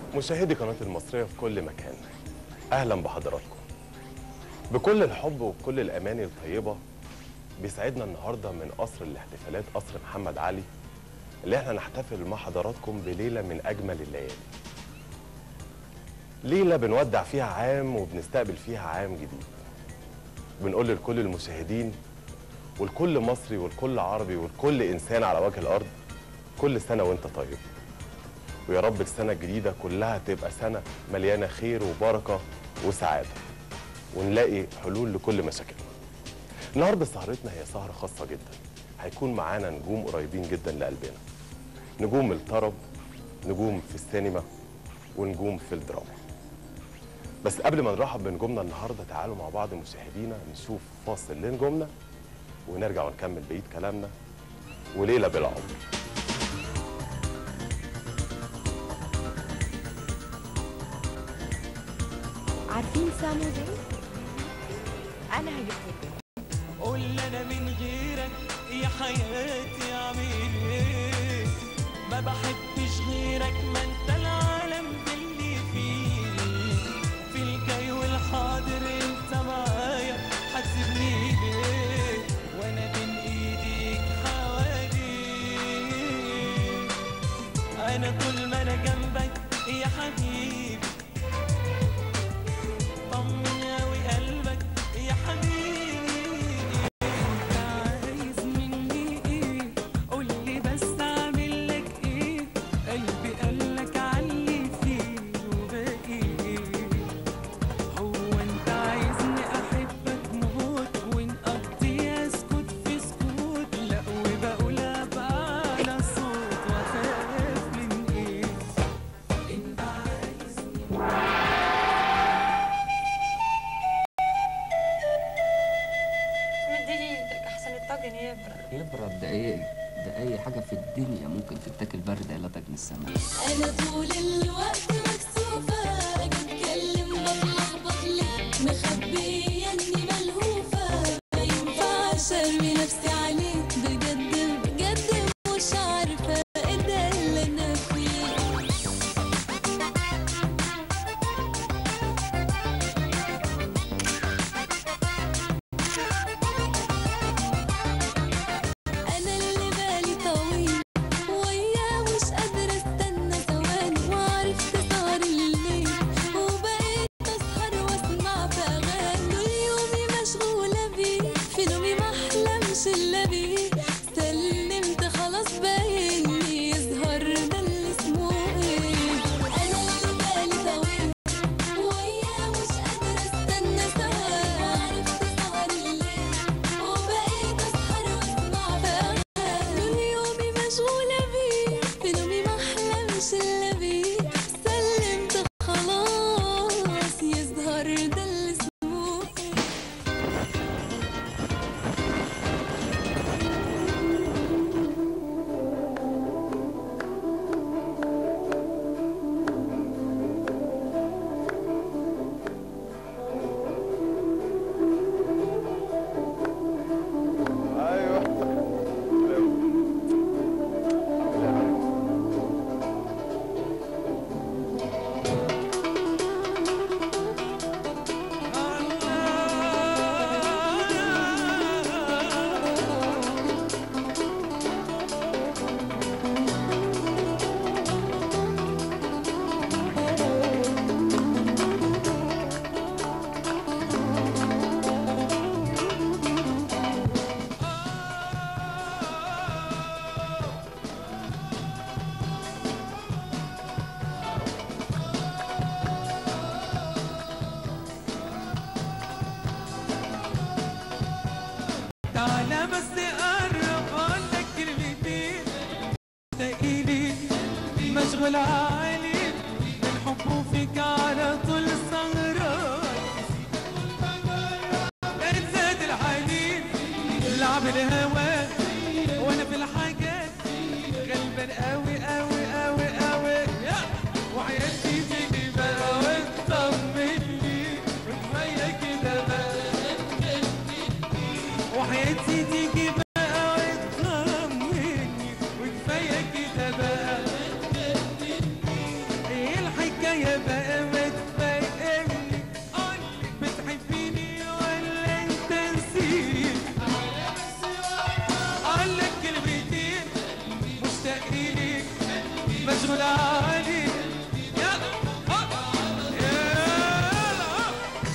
مشاهدي قناة المصرية في كل مكان أهلا بحضراتكم بكل الحب وبكل الأماني الطيبة بيسعدنا النهاردة من قصر الاحتفالات قصر محمد علي اللي احنا نحتفل مع حضراتكم بليلة من أجمل الليالي ليلة بنودع فيها عام وبنستقبل فيها عام جديد بنقول لكل المشاهدين ولكل مصري ولكل عربي ولكل إنسان على وجه الأرض كل سنة وانت طيب ويا رب السنة الجديدة كلها تبقى سنة مليانة خير وبركة وسعادة ونلاقي حلول لكل مشاكلنا النهاردة سهرتنا هي سهرة خاصة جدا هيكون معانا نجوم قريبين جدا لقلبنا نجوم الطرب نجوم في السينما ونجوم في الدراما بس قبل ما نرحب بنجومنا النهارده تعالوا مع بعض مشاهدينا نشوف فاصل لنجومنا ونرجع ونكمل بقيه كلامنا وليله بالعمر عارفين سامو دي؟ أنا هجيبكم قول لي انا من غيرك يا حياتي اعمل ايه ما بحبش غيرك ما انت العالم اللي فيه في الجاي والحاضر انت معايا حاسبني ليه وانا بين ايديك حواليك انا طول ما انا جنبك يا حبيبي طمن اوي قلبك يا حبيبي انت عايز مني ايه قولي بس اعمل لك ايه قلبي قالك علي فيه وباقي ايه هو انت عايزني احبك موت ونقضي اسكت في سكوت لا وبقولها بأعلى صوت واخاف من ايه انت عايزني مدي ايدك احسن الطاجن يبرد يبرد ده ايه ده اي حاجه في الدنيا ممكن تتاكل برد قلتك من السماء انا طول الوقت مكسوفة اجي اتكلم بتلخبط ليه مخبية اني ملهوفة ما ينفعش ارمي نفسي عليك بجد بجد مش عارفة ايه ده اللي انا فيه انا اللي بالي طويل وياه مش قادرة استنى ثواني وعرفت سهر الليل وبقيت اسهر واسمع في اغاني طول يومي مشغولة بيه في نومي ما احلمش الا بيه سلمت خلاص بايني يظهر ده اللي اسمه ايه انا اللي بالي طويل وياه مش قادرة استنى ثواني وعرفت سهر الليل وبقيت اسهر واسمع في اغاني طول يومي مشغولة بيه في نومي ما احلمش الا بيه سلمت خلاص يظهر ده اللي اسمه ايه ايوه تعالى بس قرب اقول لك كلمتين تقيلي مشغول عالي من حبه فيك على طول سهران انساد الحنين لعب الهوى وانا في الحاجات غلبان قوي قوي قوي قوي وحياتي تيجي بقى وتطمني وكفايه كده بقى وحياتي تيجي بقى وتطمني وكفايه كده بقى ايه الحكايه مشغول عليك يلا هوب. يلا هوب.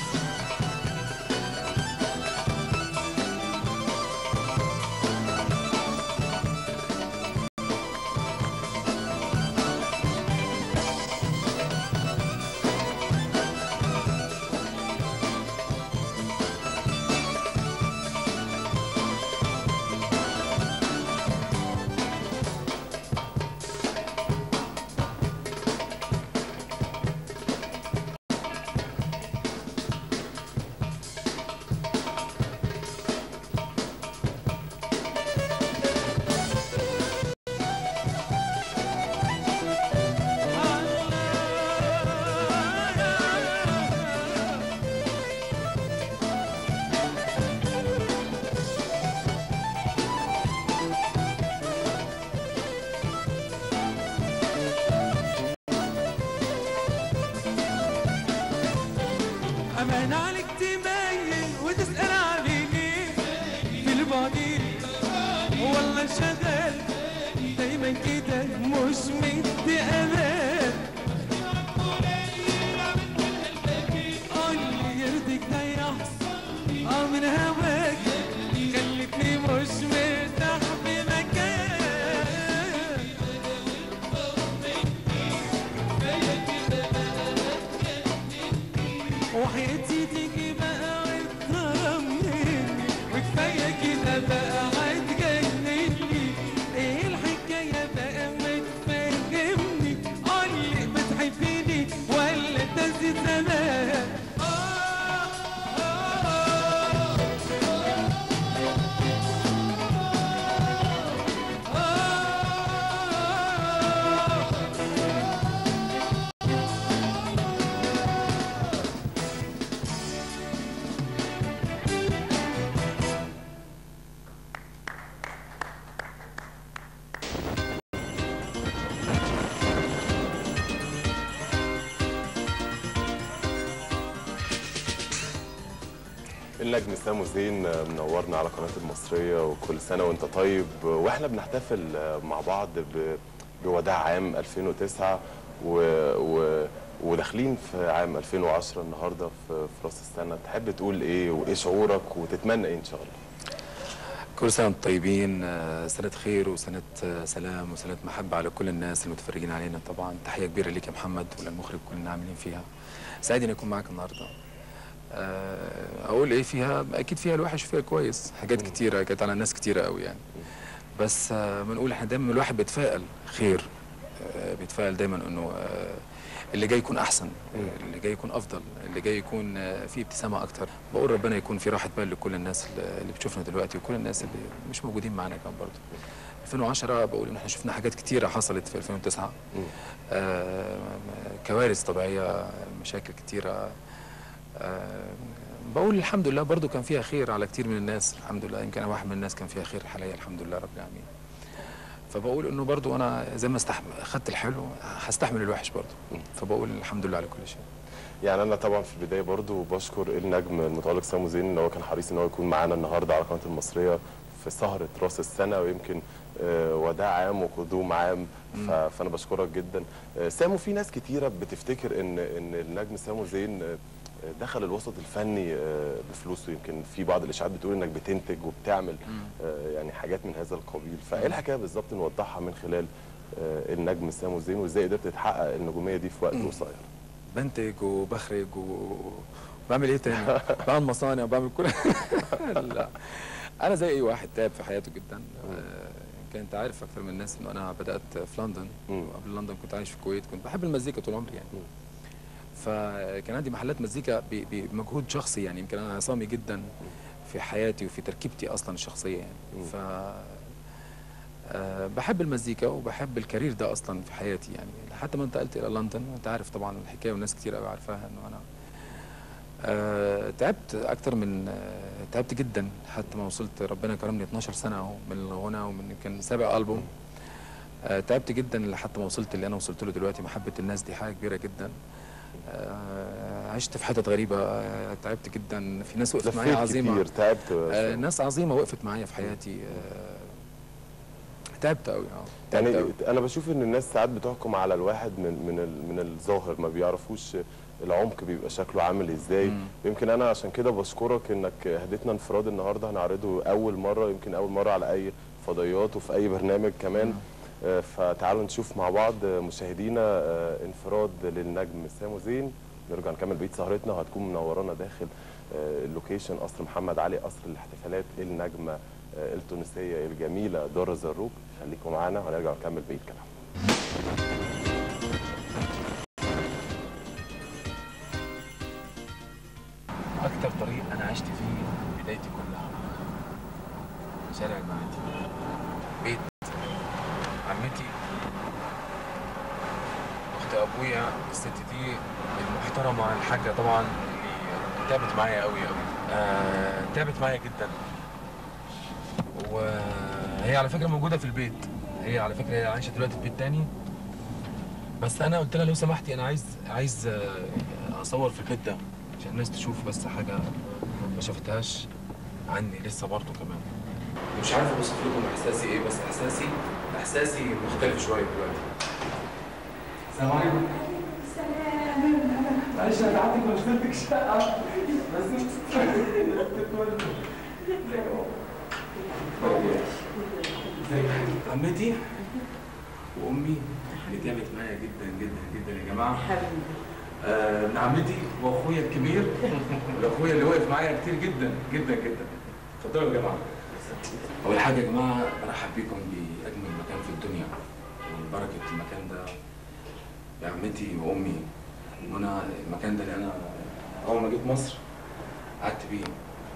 أمان عليك تبين وتسأل عليني في البعدين والله شغال دايما كده مش مدي أمان قولي يرضيك ده يحصل اه من هواك خلتني مش مرتاح بمكان وحياتي تيجي بقى وتغرمني وكفايه كده بقى هتجنني ايه الحكايه بقى ما تفهمني قولي بتحبني ولا انت نسيت زمان آه آه آه آه النجم سامو زين منورنا على قناة المصرية وكل سنة وانت طيب واحنا بنحتفل مع بعض ب- بوداع عام 2009 و... و... وداخلين في عام 2010 النهارده في في راس السنة تحب تقول ايه وايه شعورك وتتمنى ايه ان شاء الله كل سنة وانتم طيبين آه، سنة خير وسنة آه، سلام وسنة محبة على كل الناس المتفرجين علينا طبعا تحية كبيرة ليك يا محمد وللمخرج كلنا عاملين فيها سعيد اني اكون معاك النهارده آه، اقول ايه فيها اكيد فيها الوحش وفيها الكويس حاجات كتيرة كانت على ناس كتيرة قوي يعني بس آه، بنقول احنا دايما الواحد بيتفائل خير آه، بيتفائل دايما انه آه، اللي جاي يكون احسن اللي جاي يكون افضل اللي جاي يكون آه، فيه ابتسامه اكتر بقول ربنا يكون في راحه بال لكل الناس اللي اللي بتشوفنا دلوقتي وكل الناس اللي مش موجودين معانا كمان برضه 2010 بقول ان احنا شفنا حاجات كتيره حصلت في 2009 آه كوارث طبيعيه مشاكل كتيره آه بقول الحمد لله برضو كان فيها خير على كتير من الناس الحمد لله يمكن انا واحد من الناس كان فيها خير حاليا الحمد لله رب العالمين فبقول انه برضو انا زي ما استحمل اخدت الحلو هستحمل الوحش برضو فبقول الحمد لله على كل شيء يعني انا طبعا في البدايه برضو بشكر النجم المتالق سامو زين ان هو كان حريص ان هو يكون معانا النهارده على قناه المصريه في سهره راس السنه ويمكن آه، وداع عام وقدوم عام ف- فانا بشكرك جدا آه، سامو في ناس كتيره بتفتكر ان ان النجم سامو زين آه، دخل الوسط الفني آه، بفلوسه يمكن في بعض الاشاعات بتقول انك بتنتج وبتعمل آه، يعني حاجات من هذا القبيل فايه الحكايه بالظبط نوضحها من خلال آه، النجم سامو زين وازاي قدرت تحقق النجوميه دي في وقت قصير بنتج وبخرج و- وبعمل ايه تاني؟ بعمل مصانع وبعمل كل لا انا زي اي واحد تعب في حياته جدا آه، يمكن انت عارف اكتر من الناس انه انا بدات في لندن مم. وقبل لندن كنت عايش في الكويت كنت بحب المزيكا طول عمري يعني فكان عندي محلات مزيكا ب- بمجهود شخصي يعني يمكن انا عصامي جدا في حياتي وفي تركيبتي اصلا الشخصيه يعني ف آه، بحب المزيكا وبحب الكارير ده اصلا في حياتي يعني لحد ما انتقلت الى لندن وانت عارف طبعا الحكايه وناس كتير قوي عارفاها انه انا آه، تعبت اكتر من آه، تعبت جدا حتى ما وصلت ربنا كرمني 12 سنه اهو من الغنى ومن يمكن سابع البوم آه، تعبت جدا لحد ما وصلت اللي انا وصلت له دلوقتي محبه الناس دي حاجه كبيره جدا آه، عشت في حتت غريبه آه، تعبت جدا في ناس وقفت معايا لفيت عظيمه كتير تعبت آه، ناس عظيمه وقفت معايا في حياتي آه، تعبت قوي اه تعبت يعني قوي انا بشوف ان الناس ساعات بتحكم على الواحد من من ال- من الظاهر ما بيعرفوش العمق بيبقى شكله عامل ازاي مم. يمكن انا عشان كده بشكرك انك هديتنا انفراد النهارده هنعرضه اول مره يمكن اول مره على اي فضائيات وفي اي برنامج كمان آه، فتعالوا نشوف مع بعض آه، مشاهدينا آه، انفراد للنجم سامو زين نرجع نكمل بقيه سهرتنا وهتكون منورانا داخل آه، اللوكيشن قصر محمد علي قصر الاحتفالات النجمه آه، التونسيه الجميله دار زروق خليكم معانا وهنرجع نكمل بقيه كلام اكتر طريق انا عشت فيه بدايتي كلها شارع المعادي بيت عمتي اخت ابويا الست دي المحترمه الحاجه طبعا اللي تعبت معايا قوي قوي آه تعبت معايا جدا وهي على فكره موجوده في البيت هي على فكره هي عايشه دلوقتي في بيت تاني بس انا قلت لها لو سمحتي انا عايز عايز آه، اصور في البيت ده عشان الناس تشوف بس حاجه ما شافتهاش عني لسه برضه كمان مش عارف اوصف لكم احساسي ايه بس احساسي احساسي مختلف شويه دلوقتي السلام عليكم معلش انا تعبتك ومشكلتك الشقه بس عمتي وامي اللي تعبت معايا جدا جدا جدا يا جماعه آه، ابن عمتي واخويا الكبير واخويا اللي واقف معايا كتير جدا جدا جدا اتفضلوا يا جماعه اول حاجه يا جماعه برحب بيكم باجمل مكان في الدنيا وبركه المكان ده بعمتي وامي وانا المكان ده اللي انا اول ما جيت مصر قعدت بيه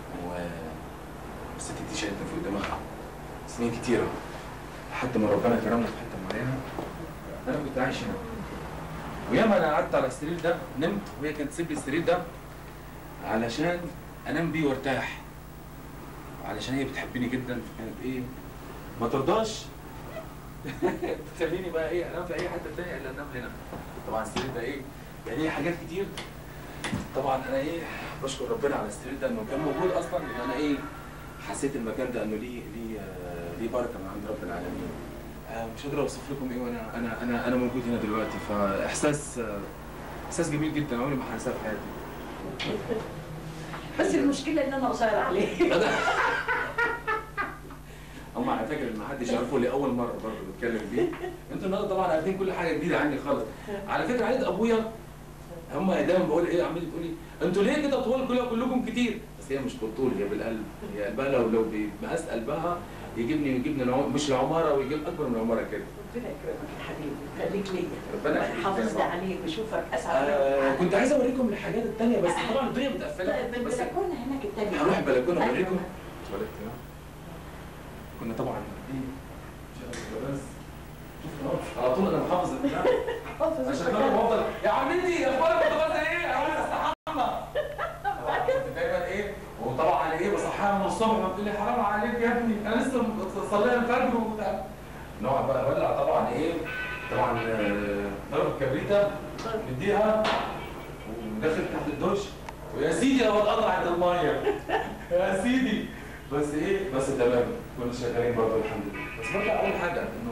والست دي شايلتني فوق دماغها سنين كتيره لحد ما ربنا كرمنا في حته معينه انا كنت عايش هنا وياما انا قعدت على السرير ده نمت وهي كانت تسيب لي السرير ده علشان انام بيه وارتاح علشان هي بتحبني جدا فكانت ايه ما ترضاش تخليني بقى ايه انام في اي حته تانية الا انام هنا طبعا السرير ده ايه يعني ليه حاجات كتير طبعا انا ايه بشكر ربنا على السرير ده انه كان موجود اصلا ان انا ايه حسيت المكان ده انه ليه ليه آه، ليه بركه من عند رب العالمين آه، مش قادر اوصف لكم ايه وانا انا انا انا موجود هنا دلوقتي فاحساس آه، احساس جميل جدا عمري ما هنساه في حياتي بس المشكله ان انا قصير عليه هم على فكره ما حدش يعرفه لي اول مره برضه بتكلم بيه انتوا النهارده طبعا عارفين كل حاجه جديده عني خالص على فكره عيد ابويا هم دايما بقول ايه عمال تقول لي انتوا ليه كده طوال كلها كلكم كتير بس هي مش بالطول هي بالقلب هي قلبها لو لو بمقاس قلبها يجيبني يجيبني العم... مش العماره ويجيب اكبر من العماره كده ربنا يكرمك يا حبيبي خليك ليا ربنا يخليك يا حافظنا ماما. عليك وشوفك اسعد آه كنت عايز اوريكم الحاجات التانية بس طبعا الدنيا متقفله بس بالبلكونه هناك التانية هروح البلكونه أيوة. اوريكم اتولدت هنا كنا طبعا ايه مش عارف بس شوف على طول انا محافظ البتاع عشان انا بفضل يا عمتي اخبارك كنت بس ايه عاوز استحمى كنت دايما ايه وطبعا ايه بصحيها من الصبح بتقول لي حرام عليك يا ابني انا لسه صلينا الفجر وبتاع نقعد بقى نولع طبعا ايه طبعا آه، ضرب الكبريته نديها وداخل تحت الدش ويا سيدي لو اتقطعت الميه يا سيدي بس ايه بس تمام كنا شغالين برضه الحمد لله بس برجع اول حاجه انه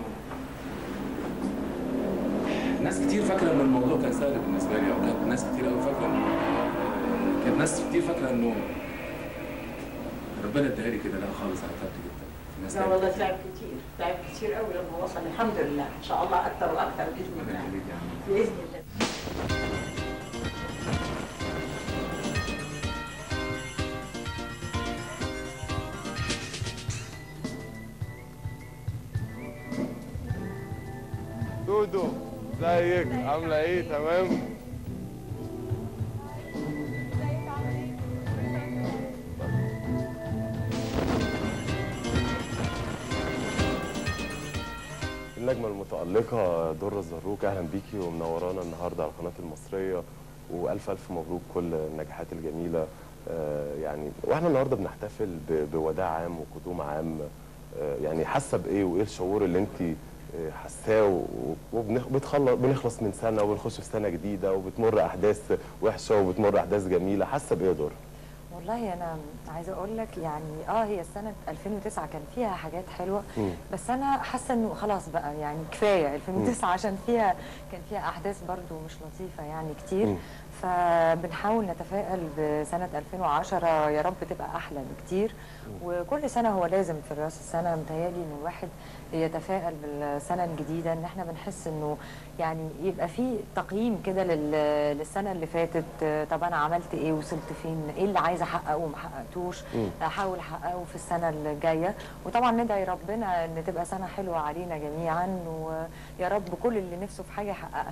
ناس كتير فاكره ان الموضوع كان سهل بالنسبه لي او كانت ناس كتير قوي فاكره انه كانت ناس كتير فاكره انه ربنا اداها لي كده لا خالص انا تعبت جدا في ناس لا تعبت والله كتير. تعب كتير تعب كتير قوي لما وصل الحمد لله ان شاء الله اكتر واكتر باذن ربنا الله يخليك يا عم باذن الله دودو ازيك عامله ايه تمام النجمة المتألقة درة الزروق أهلا بيكي ومنورانا النهاردة على القناة المصرية وألف ألف مبروك كل النجاحات الجميلة آه، يعني وإحنا النهاردة بنحتفل ب- بوداع عام وقدوم عام آه، يعني حاسة بإيه وإيه الشعور اللي أنت حاساه وبنخلص بنخلص من سنة وبنخش في سنة جديدة وبتمر أحداث وحشة وبتمر أحداث جميلة حاسة بإيه يا درة؟ والله انا عايزه اقول لك يعني اه هي سنه 2009 كان فيها حاجات حلوه مم. بس انا حاسه انه خلاص بقى يعني كفايه 2009 عشان فيها كان فيها احداث برضو مش لطيفه يعني كتير مم. فبنحاول نتفائل بسنه 2010 يا رب تبقى احلى بكتير وكل سنه هو لازم في راس السنه متهيألي ان الواحد يتفائل بالسنه الجديده ان احنا بنحس انه يعني يبقى في تقييم كده لل- للسنه اللي فاتت آه، طب انا عملت ايه وصلت فين ايه اللي عايزه احققه وما حققتوش مم. احاول احققه في السنه الجايه وطبعا ندعي ربنا ان تبقى سنه حلوه علينا جميعا ويا رب كل اللي نفسه في حاجه يحققها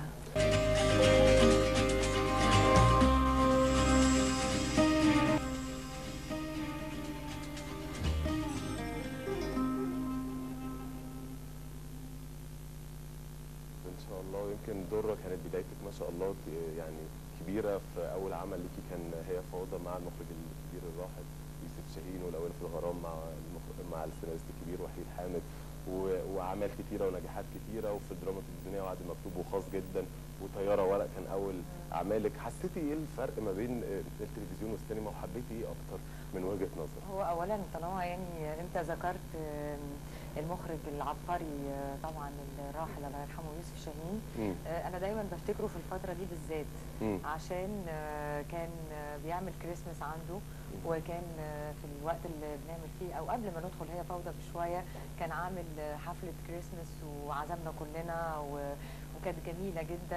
ان شاء الله ويمكن دره كانت بدايتك ما شاء الله ك- يعني كبيره في اول عمل ليكي كان هي فوضى مع المخرج الكبير الراحل يوسف شاهين والاول في الغرام مع المخرج مع السيناريست الكبير وحيد حامد و- واعمال كتيره ونجاحات كتيره وفي الدراما التلفزيونيه وعد مكتوب وخاص جدا وطياره ورق كان اول اعمالك حسيتي ايه الفرق ما بين آه، التلفزيون والسينما وحبيتي ايه اكتر من وجهه نظر هو اولا طالما يعني انت ذكرت آم، المخرج العبقري آه، طبعا الراحل الله يرحمه يوسف شاهين مم. آه، انا دايما بفتكره في الفتره دي بالذات مم. عشان آه، كان آه، بيعمل كريسماس عنده وكان آه، في الوقت اللي بنعمل فيه او قبل ما ندخل هي فوضى بشويه كان عامل آه، حفله كريسماس وعزمنا كلنا و- وكانت جميله جدا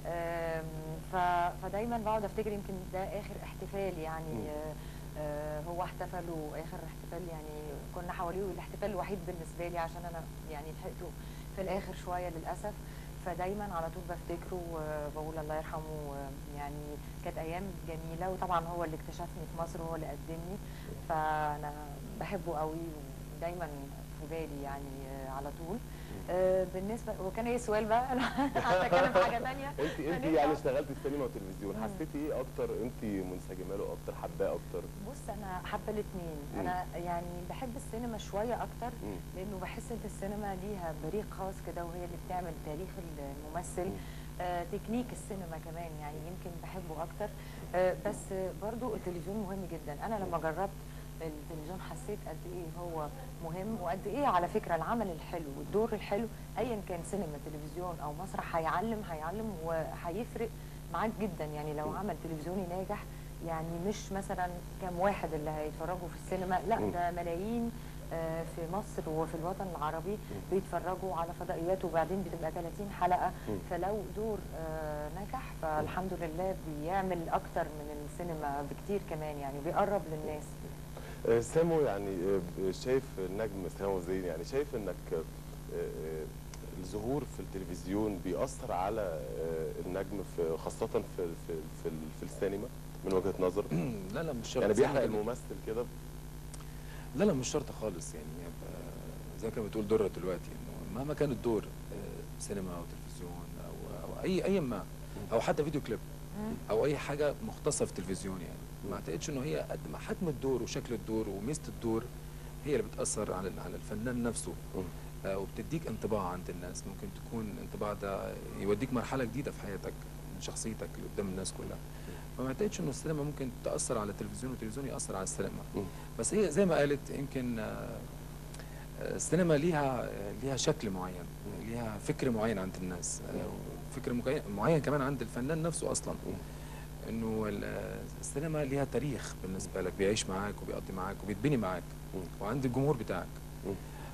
آم، ف- فدايما بقعد افتكر يمكن ده اخر احتفال يعني مم. آه، آه، هو احتفل واخر احتفال يعني كنا حواليه الاحتفال الوحيد بالنسبه لي عشان انا يعني لحقته في الاخر شويه للاسف فدايما على طول بفتكره وبقول الله يرحمه آه، يعني كانت ايام جميله وطبعا هو اللي اكتشفني في مصر وهو اللي قدمني فانا بحبه قوي ودايما في بالي يعني آه، على طول آه، بالنسبه وكان ايه السؤال بقى انا هتكلم في حاجه ثانيه انت انت يعني اشتغلتي في سينما وتلفزيون حسيتي ايه اكتر انت منسجمه له اكتر حباه اكتر بص انا حابه الاثنين مم. انا يعني بحب السينما شويه اكتر مم. لانه بحس ان السينما ليها بريق خاص كده وهي اللي بتعمل تاريخ الممثل آه تكنيك السينما كمان يعني يمكن بحبه اكتر آه بس برضو التلفزيون مهم جدا انا لما جربت التلفزيون حسيت قد ايه هو مهم وقد ايه على فكره العمل الحلو والدور الحلو ايا كان سينما تلفزيون او مسرح هيعلم هيعلم وهيفرق معاك جدا يعني لو عمل تلفزيوني ناجح يعني مش مثلا كام واحد اللي هيتفرجوا في السينما لا مم. ده ملايين آه، في مصر وفي الوطن العربي بيتفرجوا على فضائيات وبعدين بتبقى 30 حلقه مم. فلو دور آه، نجح فالحمد لله بيعمل اكتر من السينما بكتير كمان يعني بيقرب للناس آه، سامو يعني آه، شايف النجم سامو زين يعني شايف انك آه، آه، الظهور في التلفزيون بيأثر على آه، النجم في خاصة في في في, ال- في السينما من وجهة نظر لا لا مش شرط يعني زي ما بيحرق كان- الممثل كده لا لا مش شرط خالص يعني يبقى زي كما بتقول درة دلوقتي انه مهما كان الدور آه، سينما او تلفزيون او او اي اي ما او حتى فيديو كليب او اي حاجه مختصه في التلفزيون يعني ما اعتقدش انه هي قد ما حجم الدور وشكل الدور وميزه الدور هي اللي بتاثر على على الفنان نفسه مم. آه، وبتديك انطباع عند الناس ممكن تكون انطباع ده يوديك مرحله جديده في حياتك من شخصيتك اللي قدام الناس كلها فما اعتقدش انه السينما ممكن تاثر على التلفزيون والتلفزيون ياثر على السينما مم. بس هي زي ما قالت يمكن آه، آه، السينما ليها آه، ليها شكل معين ليها فكر معين عند الناس آه، فكر مكي- معين كمان عند الفنان نفسه اصلا انه ال- آه، السينما ليها تاريخ بالنسبه لك بيعيش معاك وبيقضي معاك وبيتبني معاك مم. وعند الجمهور بتاعك مم.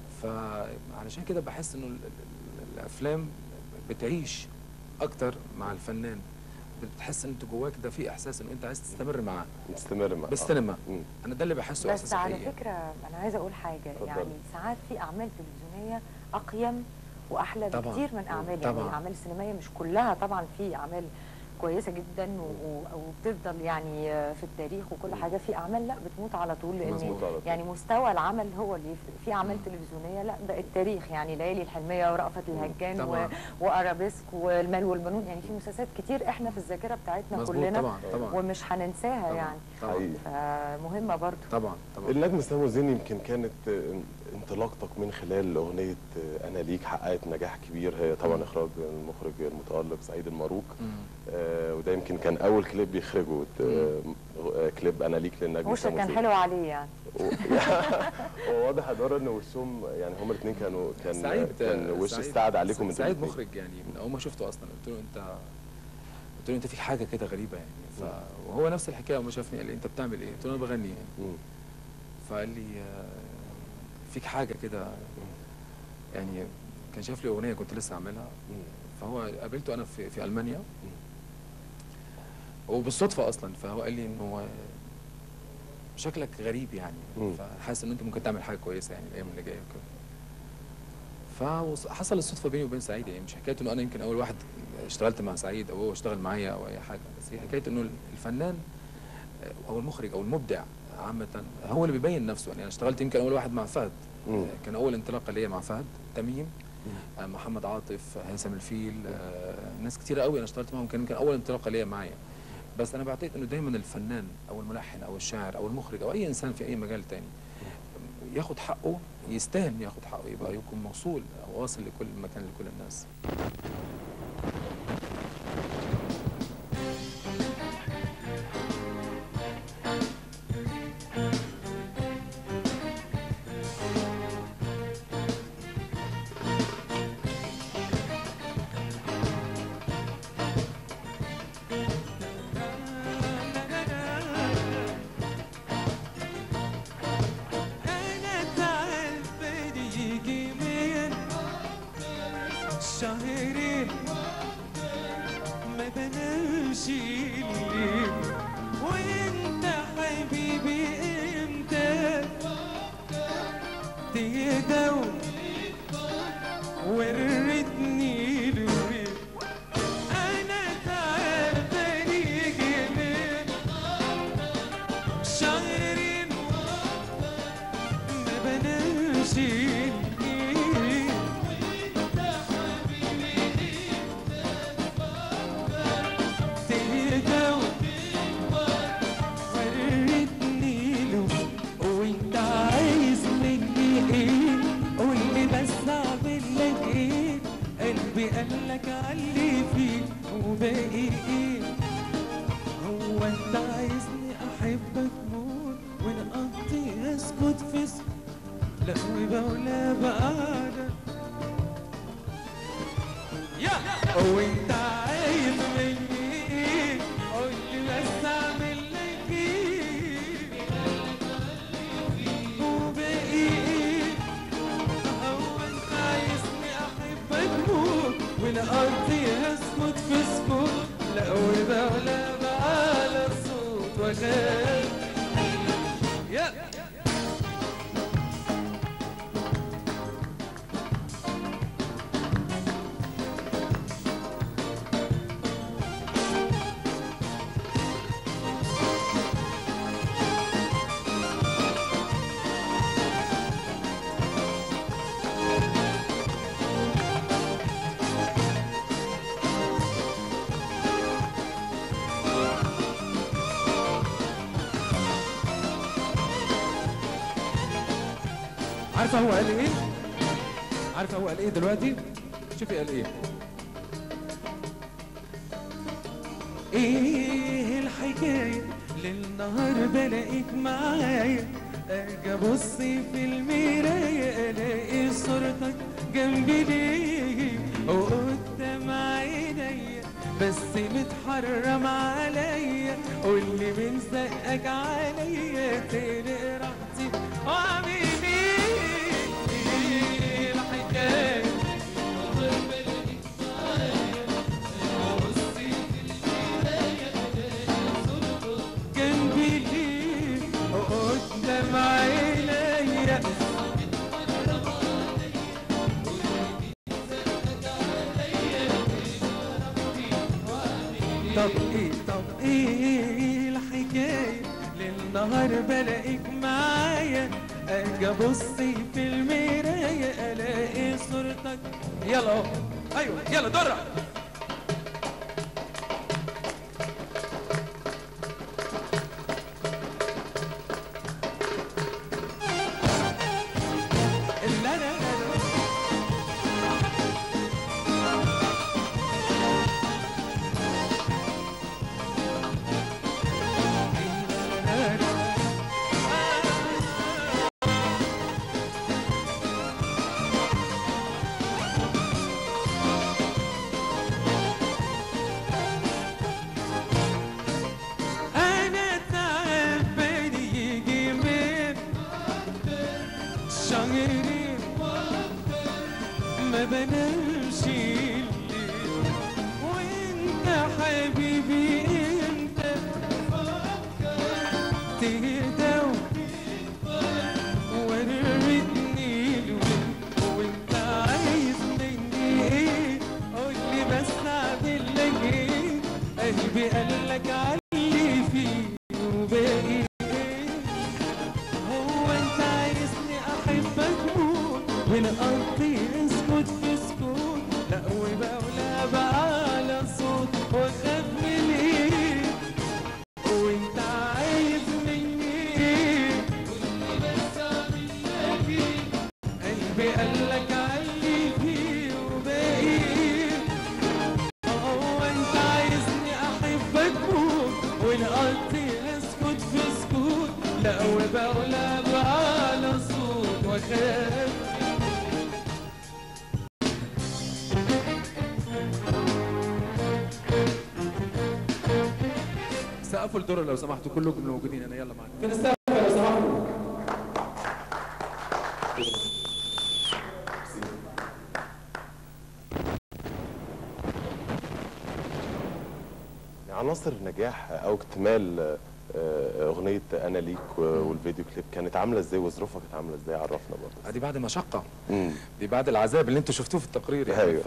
فعلشان كده بحس انه ال- ال- الافلام بتعيش اكتر مع الفنان بتحس ان انت جواك ده في احساس انه انت عايز تستمر معاه مستمر معاه بالسينما مم. انا ده اللي بحسه بس احساس على حقيقي فكره انا عايزه اقول حاجه اتفضل. يعني ساعات في اعمال تلفزيونيه اقيم واحلى طبعاً. بكتير من اعمال طبعاً. يعني الاعمال السينمائيه مش كلها طبعا في اعمال كويسه جدا و- و- وبتفضل يعني في التاريخ وكل حاجه في اعمال لا بتموت على طول لان مظبوط على طول. يعني مستوى العمل هو اللي يفرق في اعمال تلفزيونيه لا ده التاريخ يعني ليالي الحلميه ورأفت الهجان و... طبعاً. وارابيسك والمال والبنون يعني في مسلسلات كتير احنا في الذاكره بتاعتنا مظبوط كلنا طبعا طبعا ومش هننساها طبعاً. يعني طبعا حقيقي فمهمه برضو طبعا طبعا النجم سامو زين يمكن كانت آه، انطلاقتك من خلال اغنيه انا ليك حققت نجاح كبير هي طبعا اخراج المخرج المتالق سعيد الماروك آه، وده يمكن كان اول كليب يخرجه آه، آه، كليب انا ليك للنجم وشك سامو كان زين. حلو عليه يعني هو واضح يا دارا ان وشهم يعني هما الاثنين كانوا كان سعيد كان وش سعيد- استعد عليكم انتوا سعيد الاتنين. مخرج يعني من اول ما شفته اصلا قلت له انت قلت له انت فيك حاجه كده غريبه يعني ف... وهو نفس الحكايه لما شافني قال لي انت بتعمل ايه؟ قلت له انا بغني يعني مم. فقال لي آه، فيك حاجه كده يعني كان شاف لي اغنيه كنت لسه عاملها مم. فهو قابلته انا في في المانيا وبالصدفه اصلا فهو قال لي انه شكلك غريب يعني مم. فحاسس ان انت ممكن تعمل حاجه كويسه يعني الايام اللي جايه وكده فحصل الصدفه بيني وبين سعيد يعني مش حكايه انه انا يمكن اول واحد اشتغلت مع سعيد او هو اشتغل معايا او اي حاجه بس هي حكايه انه الفنان او المخرج او المبدع عامه هو اللي بيبين نفسه يعني انا اشتغلت يمكن اول واحد مع فهد مم. كان اول انطلاقه ليا مع فهد تميم آه، محمد عاطف هيثم الفيل آه، ناس كتير قوي انا اشتغلت معاهم كان يمكن اول انطلاقه ليا معايا بس انا بعتقد انه دايما الفنان او الملحن او الشاعر او المخرج او اي انسان في اي مجال تاني ياخد حقه يستاهل إنه ياخد حقه يبقى يكون موصول او واصل لكل مكان لكل الناس أنا تعبان يجي من شهرين ما بنامش الليل وانت حبيبي امتى تهدى وريتني الويل انا تعبان يجي من شهرين ما بنامش الليل تهدى وريتني له وانت عايز مني ايه قولي بس اعمل لك ايه قلبي قالك علي فيه وباقي ايه هو انت عايزني احبك موت ونقضي اسكت في سكوت لا وبولا بقعدك يا وانت عايز مني ايه قولي بس اعمل لك ايه وباقي ايه هو انت عايزني احبك موت ونقضي اسكت في سكوت لا وبولا بقى صوت وغاب يا عارفه هو قال ايه؟ عارفه هو قال ايه دلوقتي؟ شوفي قال ايه؟ ايه الحكايه للنهار بلاقيك معايا اجي ابص في المرايه الاقي صورتك جنبي ليه وقدام عينيا بس متحرم عليا قولي من زقك عليا تقلق راحتي واعمل ايه ايه الحكايه جنبي ليه قدام عينيا طب ايه طب ايه الحكايه للنهار بلاقيك معايا اجي ابص في المرايه الاقي صورتك يلا اهو ايوه يلا درع بنامش الليل وانت حبيبي انت تهدى وريتني الوين وانت عايز مني ايه قولي بس اعمل لك ايه قلبي قالك علي فيه وباقي ايه هو انت عايزني احبك موت ونقضي اسكت في سكوت لا وبقولها بأعلى صوت واخاف من ايه وانت عايز مني ايه قولي بس اعمل لك ايه قلبي قالك علي فيه وباقي ايه هو انت عايزني احبك موت ونقضي اسكت في سكوت لا وبقولها بأعلى صوت واخاف سقفوا الدور لو سمحتوا كلكم اللي موجودين هنا يلا معانا فين السقف لو سمحتوا عناصر نجاح او اكتمال آه، اغنيه انا ليك و- والفيديو كليب كانت عامله ازاي وظروفها كانت عامله ازاي عرفنا برضه دي بعد مشقه مم. دي بعد العذاب اللي انتوا شفتوه في التقرير يعني أيوة. ف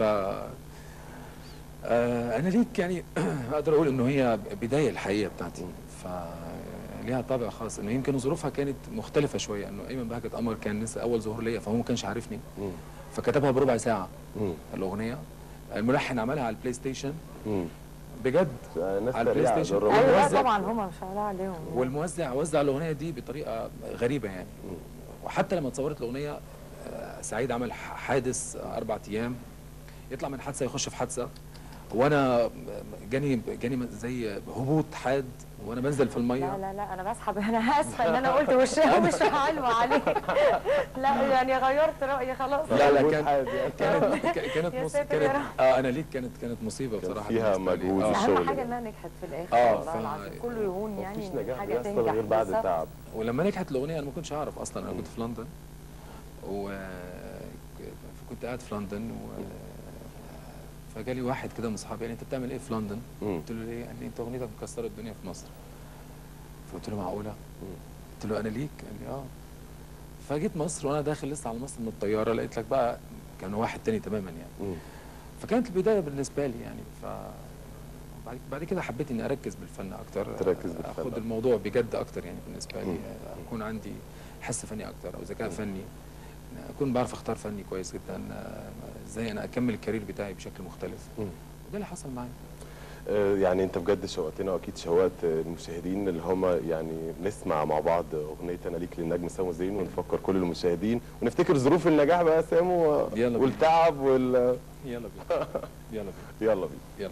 آه انا ليك يعني اقدر اقول انه هي بدايه الحقيقه بتاعتي ف ليها طابع خاص انه يمكن ظروفها كانت مختلفه شويه انه ايمن بهجت قمر كان لسه اول ظهور ليا فهو ما كانش عارفني مم. فكتبها بربع ساعه مم. الاغنيه الملحن عملها على البلاي ستيشن مم. بجد ناس على البلاي سريعة ستيشن جربوها. ايوه لا والموزع- طبعا هما ما شاء الله عليهم والموزع وزع الاغنيه دي بطريقه غريبه يعني وحتى لما اتصورت الاغنيه آه، سعيد عمل ح- حادث اربع ايام يطلع من حادثه يخش في حادثه وانا جاني جاني زي هبوط حاد وانا بنزل في الميه لا لا لا انا بسحب انا اسفه ان انا قلت وش مش حلوه عليه لا يعني غيرت رايي خلاص لا لا مجهود كان حاد يعني. كانت ك- كانت يا مص... ساتر يا كانت رب. اه انا ليك كانت كانت مصيبه كان بصراحه فيها بالنسبة لي. مجهود آه. الشغل اهم حاجه ده. انها نجحت في الاخر آه، والله ف- العظيم كله يهون مفيش يعني نجاح حاجه بيحصل تنجح غير بعد بالظبط. التعب ولما نجحت الاغنيه انا ما كنتش اعرف اصلا انا كنت في لندن و كنت قاعد في لندن و فجالي واحد كده من اصحابي قال لي انت بتعمل ايه في لندن؟ مم. قلت له ليه؟ قال لي انت اغنيتك مكسره الدنيا في مصر فقلت له معقوله؟ قلت له انا ليك؟ قال لي اه فجيت مصر وانا داخل لسه على مصر من الطياره لقيت لك بقى كان واحد تاني تماما يعني مم. فكانت البدايه بالنسبه لي يعني ف بعد- بعد كده حبيت اني اركز بالفن اكتر تركز بالفن اخد أكتر. الموضوع بجد اكتر يعني بالنسبه لي مم. اكون عندي حس فني اكتر او ذكاء فني اكون بعرف اختار فني كويس جدا آه، ازاي انا اكمل الكارير بتاعي بشكل مختلف مم. وده اللي حصل معايا آه، يعني انت بجد شوقتنا واكيد شوقت آه، المشاهدين اللي هم يعني نسمع مع بعض اغنيه انا ليك للنجم سامو زين ونفكر كل المشاهدين ونفتكر ظروف النجاح بقى سامو و- يلا بينا. والتعب وال يلا بينا يلا بينا يلا بينا يلا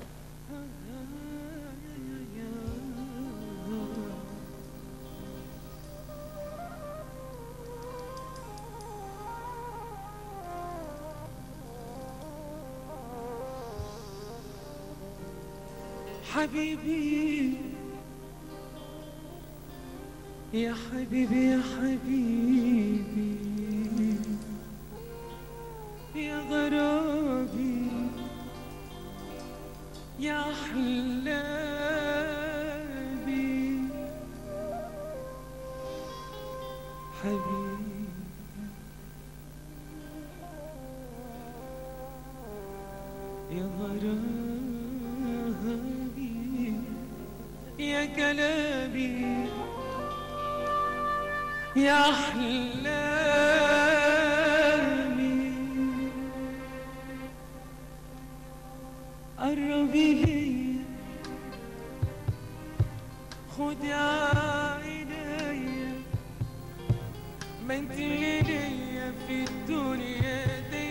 حبيبي يا حبيبي يا حبيبي يا غرابي يا حلابي حبيبي يا غرابي يا كلامي يا أحلامي قربي لي خد عينيا ما انت اللي ليا في الدنيا دي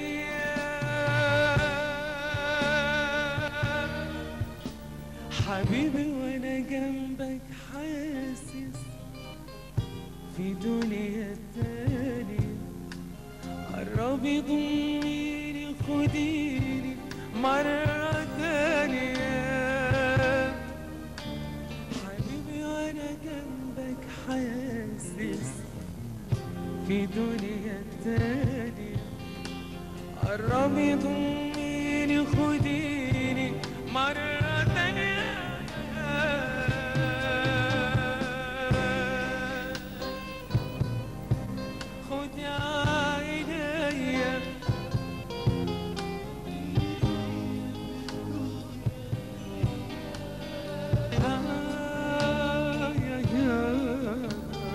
حبيبي وانا جنبك حاسس في دنيا تانية قربي ضميني خديني مرة تانية حبيبي وانا جنبك حاسس في دنيا تانية قربي ضميني مرة تانية خد يا عينيا آه يا يا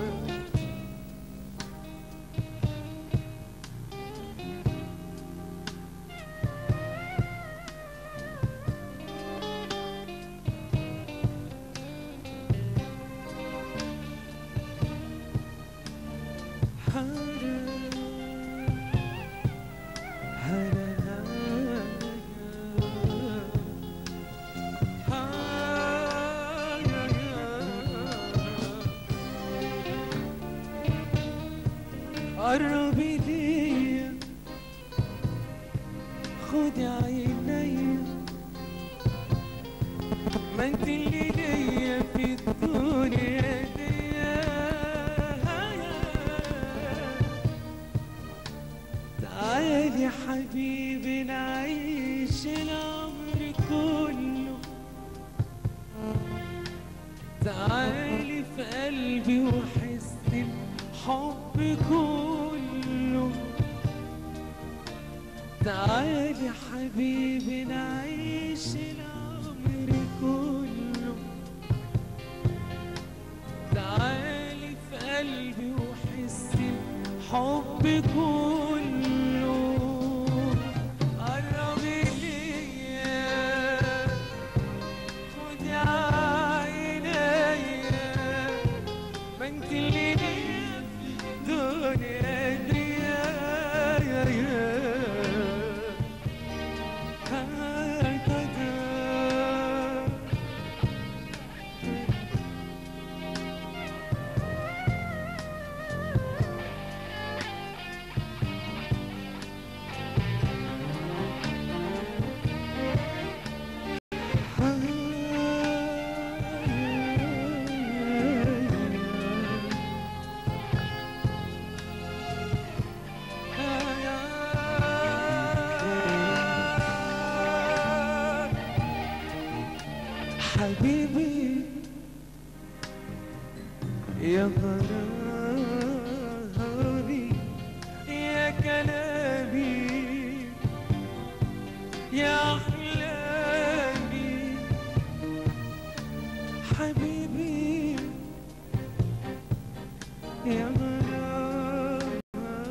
قربي ليا خدي عينيا ما انت اللي ليا في الدنيا دي تعالي حبيبي نعيش العمر كله تعالي في قلبي وحس الحب كله تعالي حبيبي نعيش العمر كله تعالي في قلبي وحس الحب كله قربي ليا خدي عينيا ما انت اللي ليا في الدنيا دي يا يا يا هكذا حبيبي يا غرامي يا كلامي يا أحلامي حبيبي يا غرامي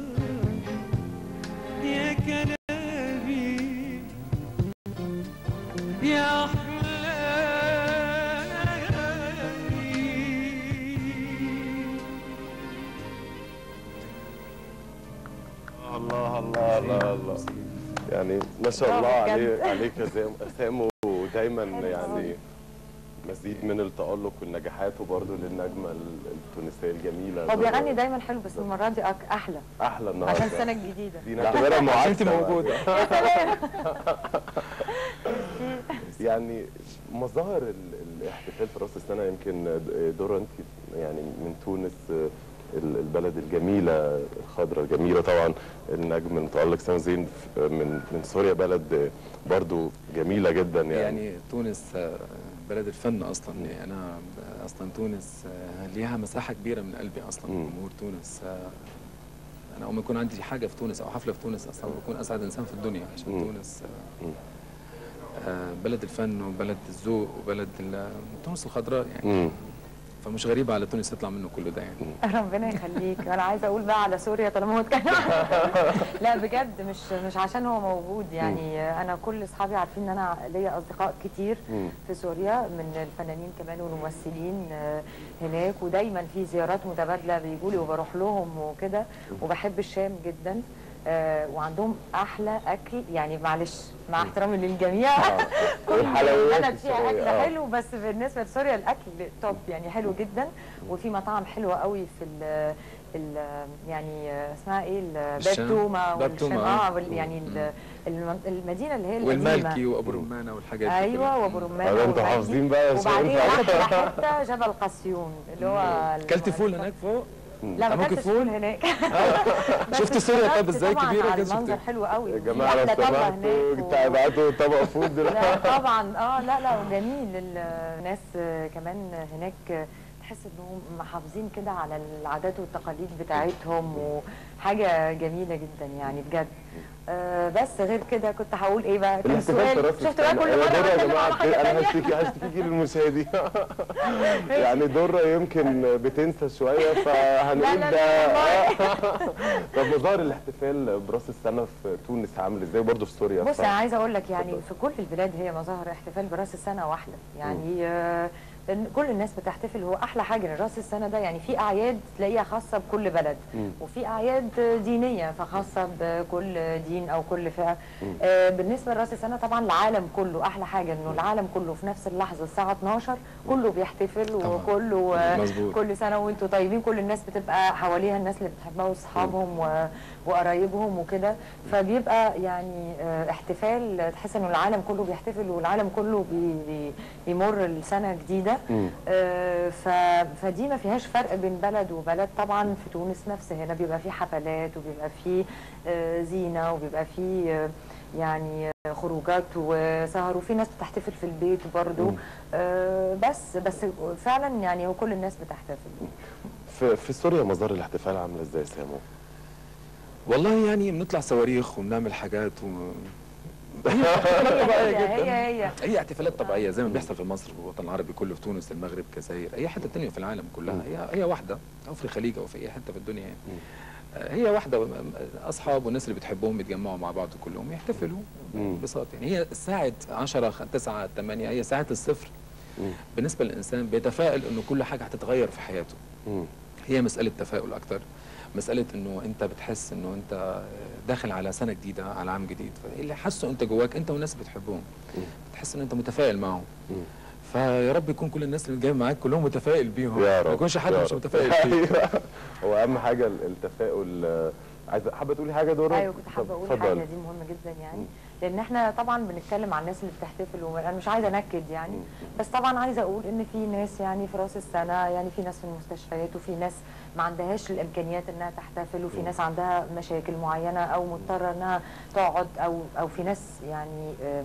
يا كلامي يا أحلامي الله الله الله الله يعني ما شاء الله برافو عليه بجد. عليك يا زام- سامو ودايما يعني مزيد من التألق والنجاحات وبرضه للنجمة ال- التونسية الجميلة هو بيغني دايما حلو بس المره دي أك- احلى أحلى النهارده عشان السنه الجديده دي نعتبرها معاكسة انت موجوده يعني مظاهر ال- الاحتفال في راس السنه يمكن دورة انت يعني من تونس ال- البلد الجميله الخضراء الجميله طبعا النجم المتالق سام زين من من سوريا بلد برضو جميله جدا يعني, يعني تونس آه، بلد الفن اصلا يعني انا اصلا تونس آه، ليها مساحه كبيره من قلبي اصلا مم. جمهور تونس آه، انا اول ما يكون عندي حاجه في تونس او حفله في تونس اصلا بكون اسعد انسان في الدنيا عشان مم. تونس آه، مم. آه، بلد الفن وبلد الذوق وبلد ال- تونس الخضراء يعني مم. فمش غريبه على تونس يطلع منه كل ده يعني ربنا يخليك انا عايزه اقول بقى على سوريا طالما هو اتكلم لا بجد مش مش عشان هو موجود يعني انا كل اصحابي عارفين ان انا ليا اصدقاء كتير مم. في سوريا من الفنانين كمان والممثلين آه، هناك ودايما في زيارات متبادله بيجوا لي وبروح لهم وكده وبحب الشام جدا آه، وعندهم احلى اكل يعني معلش مع احترامي للجميع كل والحلويات بلد فيها السورية، اكل آه. حلو بس بالنسبه لسوريا الاكل توب يعني حلو جدا وفي مطاعم حلوه قوي في ال ال يعني اسمها ايه الشام. البابتومه بابتومة، والشام آه. اه وال- يعني ال- الم- المدينه اللي هي والمالكي القديمه وابو رمانه والحاجات دي ايوه كلها. وابو طب رمانه انتوا والمالكي. حافظين بقى يا وبعدين شباب. احلى حته جبل قسيون اللي هو كلت فول هناك فوق لا ما ممكن كانتش فول؟ فول هناك بس شفت سوريا طب اتفرجت ازاي طبعاً كبيرة على كده المنظر شفت حلو قوي يا وفي جماعه لو أحلى طبلة سمحتوا هناك و- تعبعتوا طبق فود لا دلوقتي طبعا اه لا لا وجميل الناس كمان هناك تحس انهم محافظين كده على العادات والتقاليد بتاعتهم وحاجه جميله جدا يعني بجد آه بس غير كده كنت هقول ايه بقى كان الاحتفال في سؤال راس شفت بقى السنة. كل يا مره دورة يا بتكلم جماعه على حاجه انا تانية هشتكي هشتكي للمشاهدين يعني دره يمكن بتنسى شويه فهنقول لا، لا، ده طب مظاهر الاحتفال براس السنه في تونس عامل ازاي برضه في سوريا بص ف- انا عايزه اقول لك يعني اتفضل. في كل البلاد هي مظاهر احتفال براس السنه واحده يعني آه، إن كل الناس بتحتفل هو احلى حاجه ان راس السنه ده يعني في اعياد تلاقيها خاصه بكل بلد مم. وفي اعياد دينيه فخاصه بكل دين او كل فئه آه، بالنسبه لراس السنه طبعا العالم كله احلى حاجه انه العالم كله في نفس اللحظه الساعه 12 كله بيحتفل طبعاً. وكله آه، مظبوط. كل سنه وانتم طيبين كل الناس بتبقى حواليها الناس اللي بتحبها واصحابهم و- وقرايبهم وكده فبيبقى يعني آه، احتفال تحس انه العالم كله بيحتفل والعالم كله بي بي بيمر السنه جديده مم. آه، ف- فدي ما فيهاش فرق بين بلد وبلد طبعا في تونس نفس هنا بيبقى في حفلات وبيبقى في آه، زينه وبيبقى في آه، يعني آه، خروجات وسهر وفي ناس بتحتفل في البيت برضو آه، بس بس فعلا يعني هو كل الناس بتحتفل في, في سوريا مظاهر الاحتفال عامله ازاي يا سامو؟ والله يعني بنطلع صواريخ وبنعمل حاجات و... هي هي هي هي احتفالات طبيعيه زي ما بيحصل في مصر والوطن العربي كله في تونس المغرب الجزائر اي حته تانية في العالم كلها هي هي واحده او في الخليج او في اي حته في الدنيا يعني آه، هي واحده اصحاب والناس اللي بتحبهم يتجمعوا مع بعض كلهم يحتفلوا مم. ببساطه يعني هي ساعه 10 9 8 هي ساعه الصفر مم. بالنسبه للانسان بيتفائل انه كل حاجه هتتغير في حياته مم. هي مسألة تفاؤل أكتر مسألة إنه أنت بتحس إنه أنت داخل على سنة جديدة على عام جديد اللي حاسه أنت جواك أنت والناس بتحبهم بتحس إن أنت متفائل معهم مم. فيا رب يكون كل الناس اللي جايه معاك كلهم متفائل بيهم يا رب ما يكونش حد يا مش رب. متفائل فيه أيوة. هو اهم حاجه ال- التفاؤل آه، عايزه حابه تقولي حاجه دورة؟ ايوه كنت حابه طب اقول اتفضل. حاجه دي مهمه جدا يعني لان احنا طبعا بنتكلم عن الناس اللي بتحتفل وانا مش عايزه انكد يعني بس طبعا عايزه اقول ان في ناس يعني في راس السنه يعني في ناس في المستشفيات وفي ناس ما عندهاش الامكانيات انها تحتفل وفي ناس عندها مشاكل معينه او مضطره انها تقعد او او في ناس يعني آم،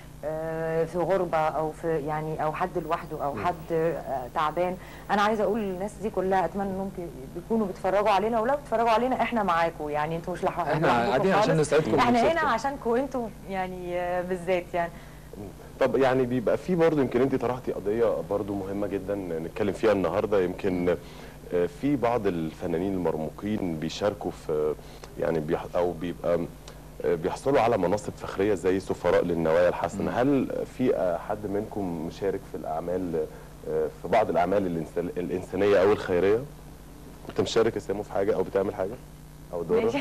آه، في غربه او في يعني او حد لوحده او حد آه، تعبان انا عايزه اقول للناس دي كلها اتمنى انهم يكونوا بيتفرجوا علينا ولو بيتفرجوا علينا احنا معاكم يعني انتوا مش لوحدكم احنا قاعدين عشان خالص. نسعدكم احنا هنا ونبسطكم. عشانكم انتوا يعني آه، بالذات يعني طب يعني بيبقى في برضه يمكن انت طرحتي قضيه برضه مهمه جدا نتكلم فيها النهارده يمكن آه، في بعض الفنانين المرموقين بيشاركوا في يعني بيح او بيبقى آه، بيحصلوا على مناصب فخريه زي سفراء للنوايا الحسنه هل في آه، حد منكم مشارك في الاعمال آه، في بعض الاعمال الإنس- الانسانيه او الخيريه انت مشارك يا سامو في حاجه او بتعمل حاجه او دوره ماشي.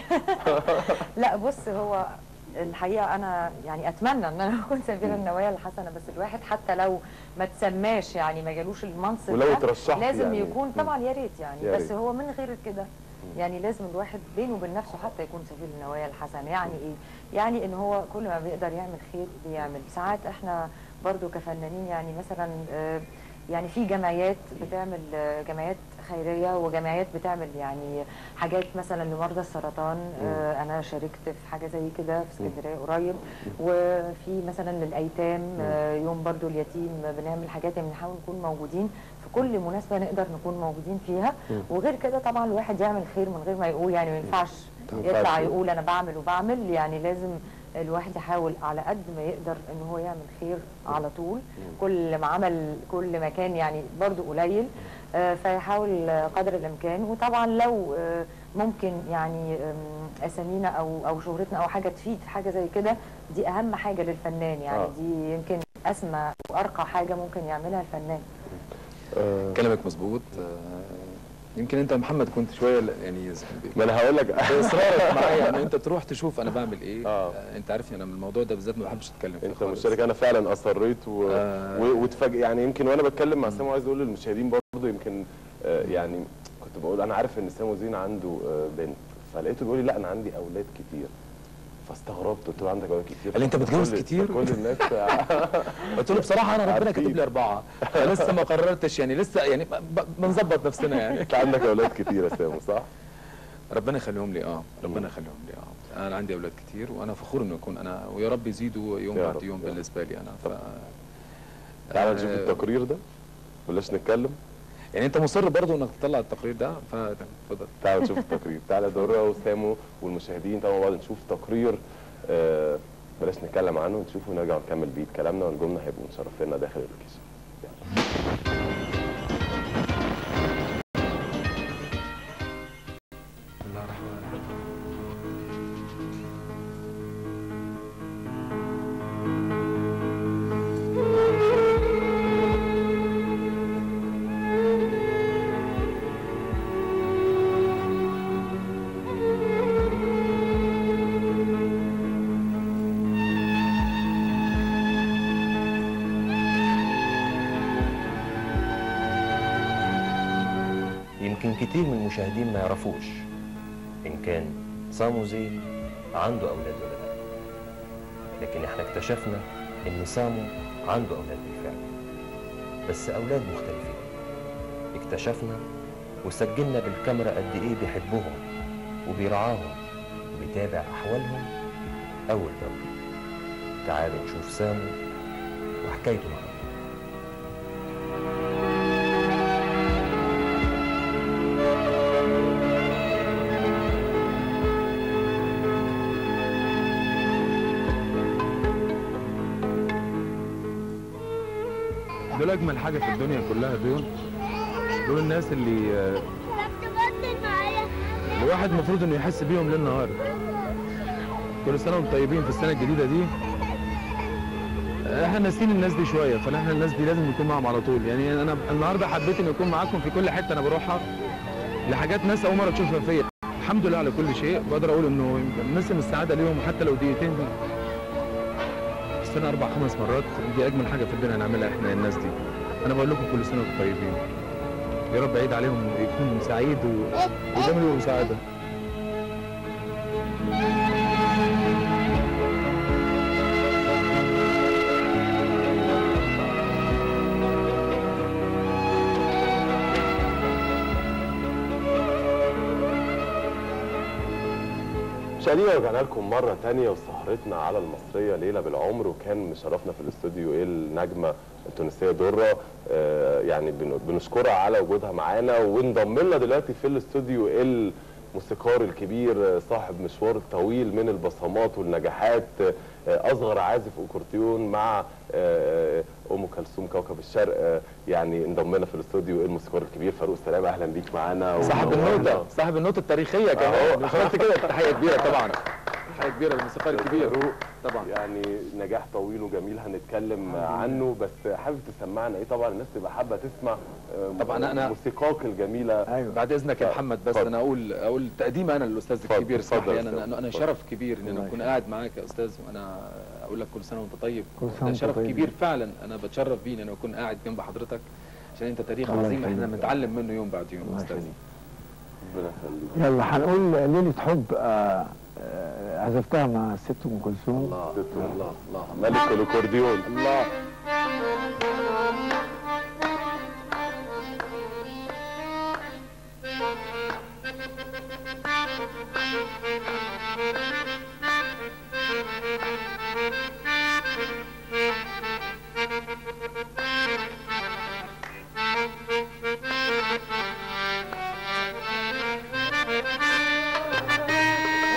لا بص هو الحقيقه انا يعني اتمنى ان انا اكون سفيره النوايا الحسنه بس الواحد حتى لو ما تسماش يعني ما جالوش المنصب ولو ده، اترشحت لازم يعني. يكون طبعا يا ريت يعني يا بس ريت. هو من غير كده يعني لازم الواحد بينه وبين نفسه حتى يكون سفير النوايا الحسنه يعني ايه يعني ان هو كل ما بيقدر يعمل خير بيعمل ساعات احنا برضو كفنانين يعني مثلا آه، يعني في جمعيات بتعمل آه، جمعيات خيريه وجمعيات بتعمل يعني حاجات مثلا لمرضى السرطان آه، انا شاركت في حاجه زي كده في اسكندريه قريب وفي مثلا للايتام آه، يوم برضو اليتيم بنعمل حاجات يعني بنحاول نكون موجودين في كل مناسبه نقدر نكون موجودين فيها وغير كده طبعا الواحد يعمل خير من غير ما يقول يعني ما ينفعش ما يطلع ينفعش. يقول انا بعمل وبعمل يعني لازم الواحد يحاول على قد ما يقدر ان هو يعمل خير على طول كل ما عمل كل ما كان يعني برضو قليل آه، فيحاول آه، قدر الامكان وطبعا لو آه، ممكن يعني آم، اسامينا او او شهرتنا او حاجه تفيد في حاجه زي كده دي اهم حاجه للفنان يعني آه. دي يمكن اسمى وارقى حاجه ممكن يعملها الفنان آه، كلامك مظبوط آه، يمكن انت يا محمد كنت شويه ل- يعني ما انا هقول لك باصرارك معايا ان انت تروح تشوف انا بعمل ايه آه. آه، انت عارفني انا من الموضوع ده بالذات ما بحبش اتكلم فيه انت خالص. مشترك انا فعلا اصريت و... آه. و... وتفاجئ يعني يمكن وانا بتكلم مع سامو عايز اقول للمشاهدين برضه يمكن آه يعني كنت بقول انا عارف ان سامو زين عنده آه بنت فلقيته بيقول لي لا انا عندي اولاد كتير فاستغربت قلت له عندك اولاد كتير قال لي أنت متجوز كل- كتير؟ كل الناس قلت له بصراحه انا ربنا عارفين. كاتب لي اربعه لسه ما قررتش يعني لسه يعني ب- ب- بنظبط نفسنا يعني انت عندك اولاد كتير يا سامو صح؟ ربنا يخليهم لي اه ربنا يخليهم لي اه انا عندي اولاد كتير وانا فخور انه يكون انا ويا رب يزيدوا يوم يا بعد رب، يوم يا رب. بالنسبه لي انا ف تعال نشوف آه، التقرير ده بلاش نتكلم يعني انت مصر برضو انك تطلع التقرير ده فاتفضل تعال نشوف التقرير تعال دورة وسامو والمشاهدين تعالوا مع بعض نشوف تقرير آه بلاش نتكلم عنه نشوفه ونرجع نكمل بيه كلامنا ونجومنا هيبقوا مشرفينا داخل اللوكيشن بسم الله الرحمن الرحيم يمكن كتير من المشاهدين ما يعرفوش إن كان سامو زين عنده أولاد ولا لا لكن احنا اكتشفنا إن سامو عنده أولاد بالفعل بس أولاد مختلفين اكتشفنا وسجلنا بالكاميرا قد إيه بيحبهم وبيرعاهم وبيتابع أحوالهم أول بأول تعالوا نشوف سامو وحكايته معاهم دول اجمل حاجه في الدنيا كلها دول دول الناس اللي آه، الواحد المفروض انه يحس بيهم ليل نهار كل سنه وانتم طيبين في السنه الجديده دي احنا ناسيين الناس دي شويه فاحنا الناس دي لازم نكون معاهم على طول يعني انا النهارده حبيت اني اكون معاكم في كل حته انا بروحها لحاجات ناس اول مره تشوفها فيا الحمد لله على كل شيء بقدر اقول انه نسم السعاده ليهم حتى لو دقيقتين دي في السنه اربع خمس مرات دي اجمل حاجه في الدنيا نعملها احنا الناس دي انا بقول لكم كل سنه وانتم طيبين يا رب عيد عليهم يكون سعيد و... ودايما يبقوا سعاده مشاهدينا رجعنا لكم مرة تانية وسهرتنا على المصرية ليلة بالعمر وكان مشرفنا في الاستوديو ايه النجمة التونسية درة آه يعني بن- بنشكرها على وجودها معانا وانضم لنا دلوقتي في الاستوديو الموسيقار الكبير آه، صاحب مشوار طويل من البصمات والنجاحات آه، اصغر عازف اكورديون مع آه، ام كلثوم كوكب الشرق آه، يعني انضم لنا في الاستوديو الموسيقار الكبير فاروق سلام اهلا بيك معانا صاحب ونورنا. النوتة صاحب النوتة التاريخية كمان مش قلت كده تحية كبيرة طبعا تحية كبيرة للموسيقار الكبير فاروق طبعا يعني نجاح طويل وجميل هنتكلم عنه بس حابب تسمعنا ايه طبعا الناس تبقى حابه تسمع آه، طبعا أنا- موسيقاك الجميله بعد اذنك يا محمد بس اتفضل. انا اقول اقول تقديم انا للاستاذ اتفضل، الكبير اسمح اتفضل لي يا انا أستاذ، انا, أنا اتفضل. شرف كبير ان الله انا اكون قاعد معاك يا استاذ وانا اقول لك كل سنه وانت طيب كل سنة ده وأنت شرف طيب. كبير فعلا انا بتشرف بيه ان انا اكون قاعد جنب حضرتك عشان انت تاريخ الله عظيم احنا يخليك. بنتعلم منه يوم بعد يوم يا استاذ ربنا يخليك يلا هنقول ليلة حب آه، آه، عزفتها مع الست ام كلثوم الله الله الله ملك الاكورديون الله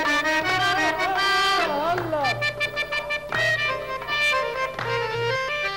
الله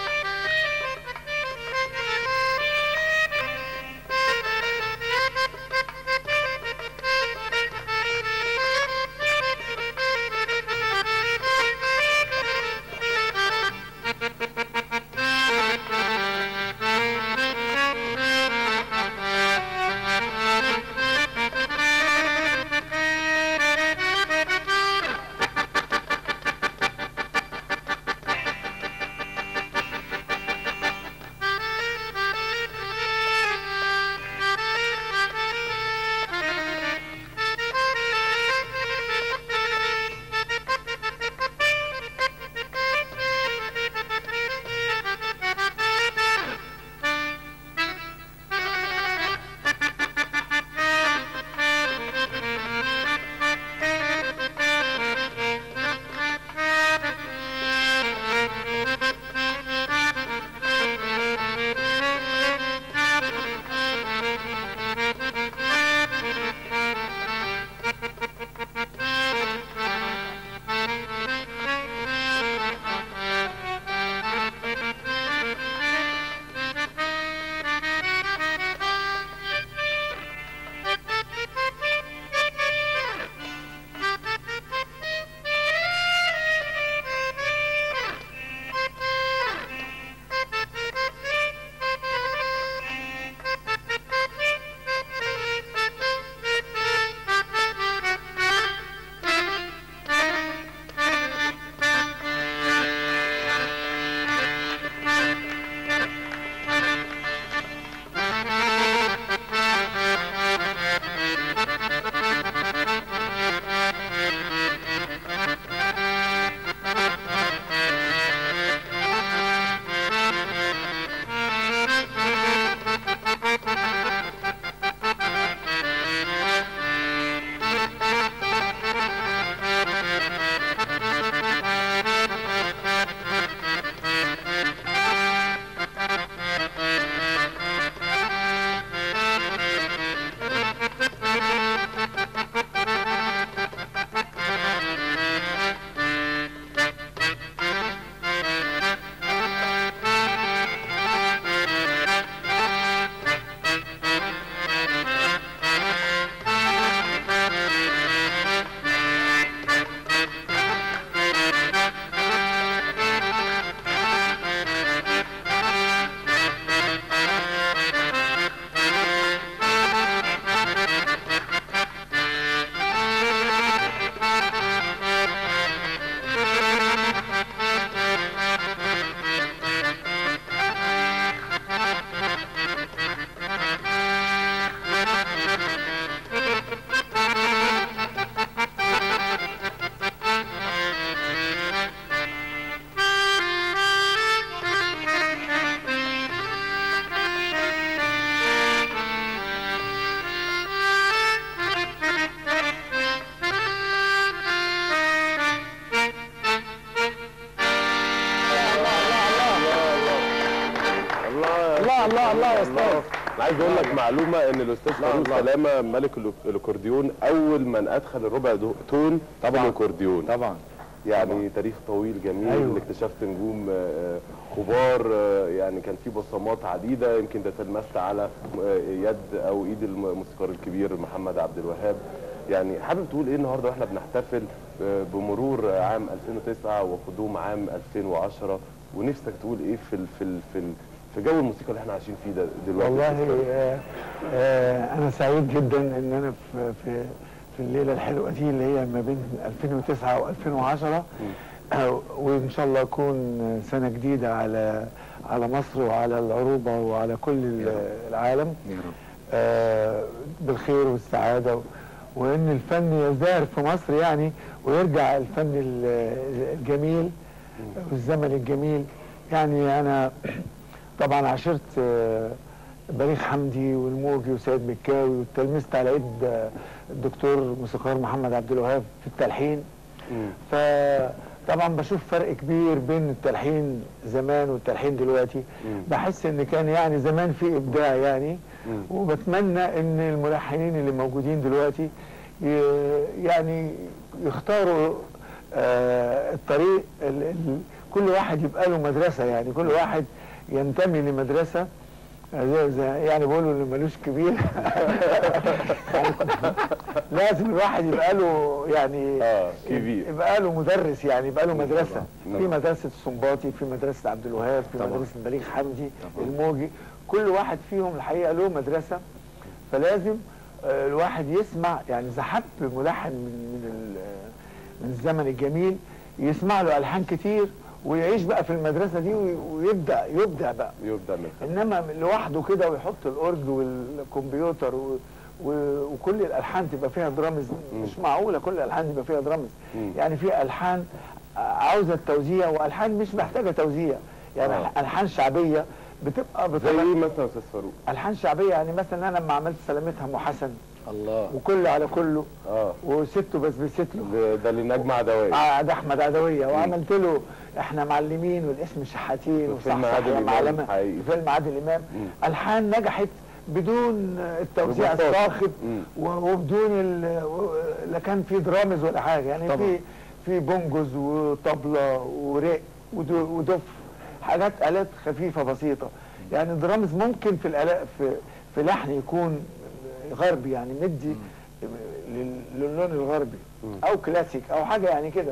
الله الله الله يا استاذ انا عايز اقول لك معلومه ان الاستاذ فاروق سلامه ملك الأك- الاكورديون اول من ادخل الربع دو- تون طبعا في الاكورديون طبعا يعني طبعاً. تاريخ طويل جميل أيوة. أيوة. اكتشفت نجوم آه، كبار آه، يعني كان في بصمات عديده يمكن ده تلمست على آه، يد او ايد الموسيقار الكبير محمد عبد الوهاب يعني حابب تقول ايه النهارده واحنا بنحتفل آه، بمرور عام 2009 وقدوم عام 2010 ونفسك تقول ايه في ال في ال في ال في جو الموسيقى اللي احنا عايشين فيه ده دلوقتي والله آه آه انا سعيد جدا ان انا في في في الليله الحلوه دي اللي هي ما بين 2009 و2010 آه وان شاء الله يكون سنه جديده على على مصر وعلى العروبه وعلى كل ال- العالم يا رب آه بالخير والسعاده و- وان الفن يزدهر في مصر يعني ويرجع الفن ال- الجميل والزمن الجميل يعني انا طبعا عشرت آه، بليغ حمدي والموجي وسيد مكاوي وتلمست على ايد آه، الدكتور موسيقار محمد عبد الوهاب في التلحين فطبعا بشوف فرق كبير بين التلحين زمان والتلحين دلوقتي بحس ان كان يعني زمان في ابداع يعني وبتمنى ان الملحنين اللي موجودين دلوقتي ي- يعني يختاروا آه، الطريق ال- ال- كل واحد يبقى له مدرسة يعني كل واحد ينتمي لمدرسة زي زي يعني بيقولوا اللي ملوش كبير لازم الواحد يبقى له يعني اه كبير يبقى له مدرس يعني يبقى له مدرسة طبعاً. في مدرسة السنباطي في مدرسة عبد الوهاب في طبعاً. مدرسة بليغ حمدي الموجي كل واحد فيهم الحقيقة له مدرسة فلازم آه، الواحد يسمع يعني إذا حب ملحن من من ال- من الزمن الجميل يسمع له ألحان كتير ويعيش بقى في المدرسة دي وي- ويبدأ يبدع بقى يبدا من انما لوحده كده ويحط الاورج والكمبيوتر و... و... وكل الالحان تبقى فيها درامز مش معقوله كل الالحان تبقى فيها درامز مم. يعني في الحان عاوزه التوزيع والحان مش محتاجه توزيع يعني آه. الحان شعبيه بتبقى زي بطريقه ايه مثلا يا استاذ فاروق؟ الحان شعبيه يعني مثلا انا لما عملت سلامتها ام حسن الله وكل على كله اه وسته بس بست له ده- ده لنجم عدوية عاد احمد عدويه وعملت له احنا معلمين والاسم شحاتين وفيلم وصح عادل يا إمام معلمه حقيقي. فيلم عادل امام الحان نجحت بدون التوزيع ببساطة. الصاخب مم. و- وبدون ال- و- لا كان في درامز ولا حاجه يعني طبعا. في في بونجوز وطبله ورق ودو- ودف حاجات الات خفيفه بسيطه يعني درامز ممكن في الالات في في لحن يكون غربي يعني مدي لل- للون الغربي او كلاسيك او حاجه يعني كده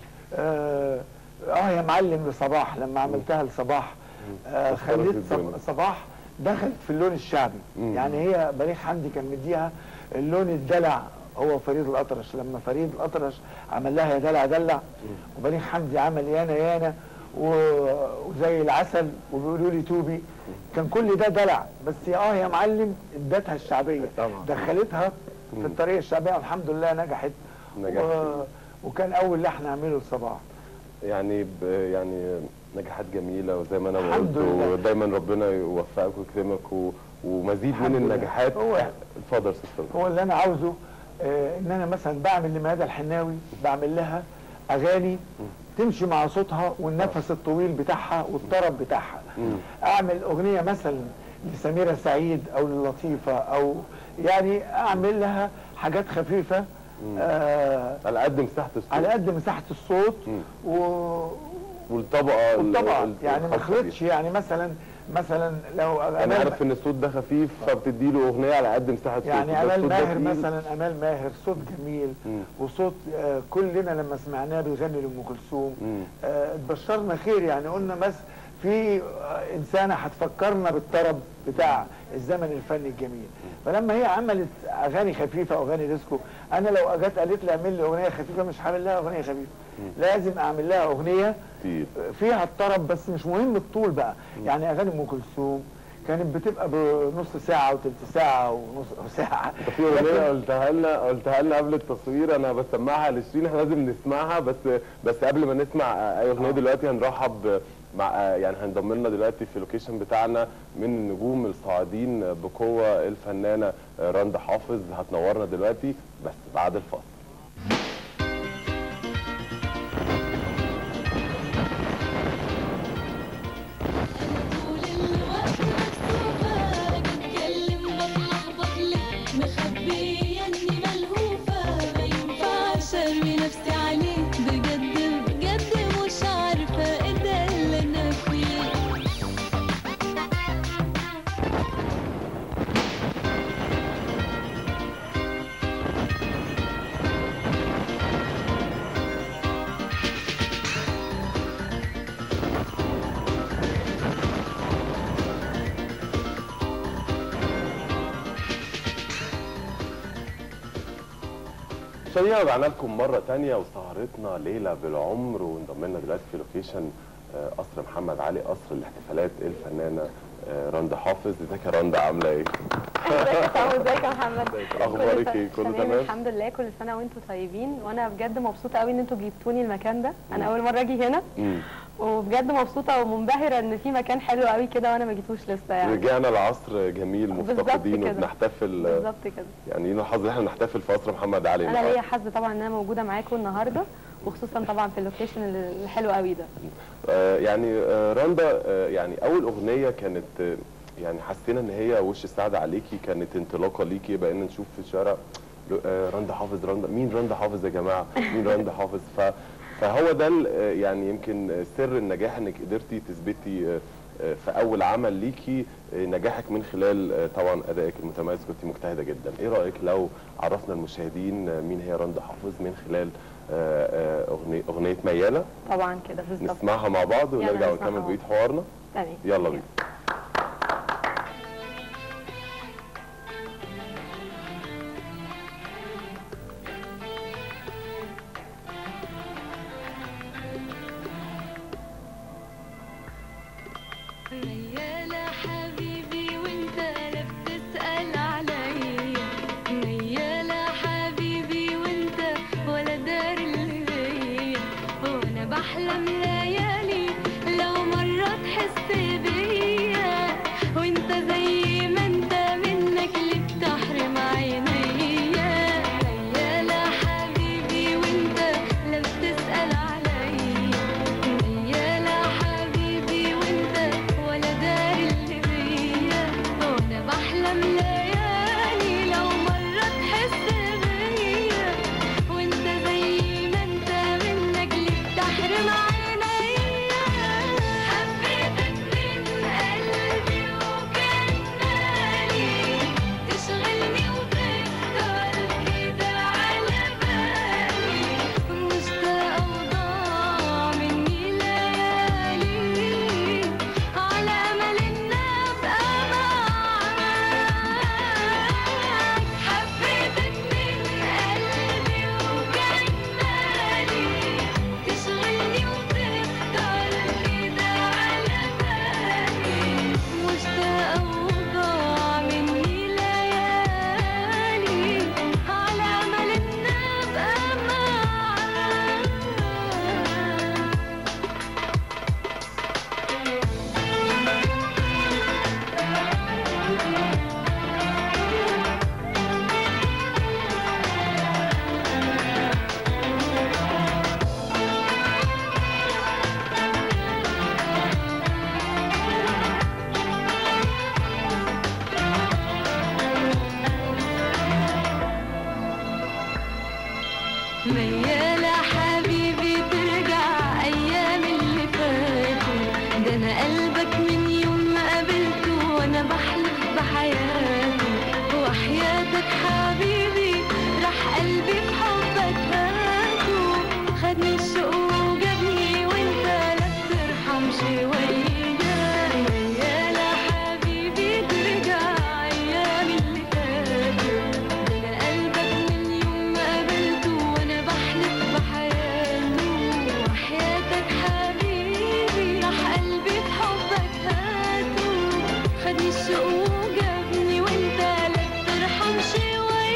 اه آه يا معلم لصباح لما عملتها لصباح آه أثرت خليت الدنيا. صب- صباح دخلت في اللون الشعبي مم. يعني هي بليغ حمدي كان مديها اللون الدلع هو فريد الاطرش لما فريد الاطرش عمل لها يا دلع دلع وبليغ حمدي عمل يانا يانا و- وزي العسل وبيقولوا لي توبي كان كل ده دلع بس يا اه يا معلم ادتها الشعبيه طبعا. دخلتها في الطريقه الشعبيه والحمد لله نجحت نجحت. و... وكان اول لحن اعمله لصباح يعني ب... يعني نجاحات جميله وزي ما انا الحمد قلت لله. ودايما ربنا يوفقك ويكرمك و... ومزيد الحمد من لله. النجاحات هو- اتفضل يا استاذ فاروق. هو اللي انا عاوزه آه ان انا مثلا بعمل لميادة الحناوي بعمل لها اغاني تمشي مع صوتها والنفس الطويل بتاعها والطرب بتاعها مم. اعمل اغنيه مثلا لسميره سعيد او للطيفه او يعني اعمل لها حاجات خفيفه آه على قد مساحه الصوت على قد مساحه الصوت مم. و... والطبقه ال- والطبعا ال- يعني ما الخاصة بيها. خلطش يعني مثلا مثلا لو انا أمال- عارف ان الصوت ده خفيف فبتدي له اغنيه على قد مساحه صوته يعني ده امال الصوت ده ماهر تقيل. مثلا امال ماهر صوت جميل مم. وصوت آه كلنا لما سمعناه بيغني لام كلثوم مم. آه اتبشرنا خير يعني قلنا بس في آه انسانه هتفكرنا بالطرب بتاع الزمن الفني الجميل فلما هي عملت اغاني خفيفه او اغاني ديسكو انا لو اجت قالت لي اعمل لي اغنيه خفيفه مش هعمل لها اغنيه خفيفه لازم اعمل لها اغنيه تقيل. فيها الطرب بس مش مهم الطول بقى يعني اغاني ام كلثوم كانت بتبقى بنص ساعه وثلث ساعه ونص ساعه طب في اغنيه قلتها لنا قلتها لنا قبل التصوير انا بسمعها لشيرين احنا لازم نسمعها بس بس قبل ما نسمع اي اغنيه دلوقتي هنرحب مع يعني هنضم لنا دلوقتي في اللوكيشن بتاعنا من النجوم الصاعدين بقوه الفنانه رندا حافظ هتنورنا دلوقتي بس بعد الفاصل طول الوقت مشاهدينا رجعنا لكم مرة تانية وسهرتنا ليلة بالعمر وانضم لنا دلوقتي في لوكيشن آه، قصر محمد علي قصر الاحتفالات الفنانة آه، رندا حافظ ازيك يا رندا عاملة ايه؟ ازيك يا محمد اخبارك كل ايه؟ سنة- كله تمام؟ الحمد لله كل سنه وانتم طيبين وانا بجد مبسوطه قوي ان انتوا جبتوني المكان ده انا مم. اول مره اجي هنا مم. وبجد مبسوطه ومنبهره ان في مكان حلو قوي كده وانا ما جيتوش لسه يعني رجعنا لعصر جميل بالظبط مفتقدين كده. وبنحتفل آه، بالظبط كده يعني لينا الحظ ان احنا نحتفل في قصر محمد علي انا النهاردة. ليا حظ طبعا ان انا موجوده معاكم النهارده وخصوصا طبعا في اللوكيشن الحلو قوي ده آه، يعني آه، رندا آه، يعني اول اغنيه كانت آه، يعني حسينا ان هي وش السعد عليكي كانت انطلاقه ليكي بقينا نشوف في الشارع آه، رندا حافظ رندا مين رندا حافظ يا جماعه مين رندا حافظ ف فهو ده ال- آه، يعني يمكن سر النجاح انك قدرتي تثبتي آه، آه، في اول عمل ليكي آه، نجاحك من خلال آه، طبعا ادائك المتميز كنت مجتهده جدا ايه رايك لو عرفنا المشاهدين آه، مين هي رندا حافظ من خلال آه، آه، اغنيه اغنيه مياله طبعا كده بالظبط نسمعها مع بعض يلا ونرجع نسمعها ونكمل مع بقيه حوارنا تمام يلا بينا ميالة حبيبي وانت لا بتسأل عليا ميالة حبيبي وانت ولا داري اللي بيا وانا بحلم ليالي لو مرة تحس بيا وانت زي ما انت منك اللي بتحرم عينيا ميالة حبيبي وانت لا بتسأل عليا ميالة حبيبي وانت ولا داري اللي بيا وانا بحلم ليالي لو مرة تحس بيا وانت زي ما انت منك اللي بتحرم عينيا حبيتك من قلبي وكان مالي تشغلني وتفضل كده على بالي مشتاقة وضاع مني ليالي على أمل إن أبقى معاك حبيتك من قلبي وكان مالي تشغلني وتفضل كده على بالي مشتاقة وضاع مني ليالي على أمل إن أبقى معاك ميالة حبيبي ترجع أيام اللي فاتوا ده أنا قلبك من يوم ما قابلته وأنا بحلف بحياتي وحياتك حبيبي راح قلبي في حبك هاته خدني الشوق وجابني وانت لا بترحم شوية ميالة حبيبي ترجع أيام اللي فاتوا ده أنا قلبك من يوم ما قابلته وأنا بحلف بحياته وحياتك حبيبي راح قلبي في حبك هاته خدني الشوق وجابني وانت لا بترحم شوية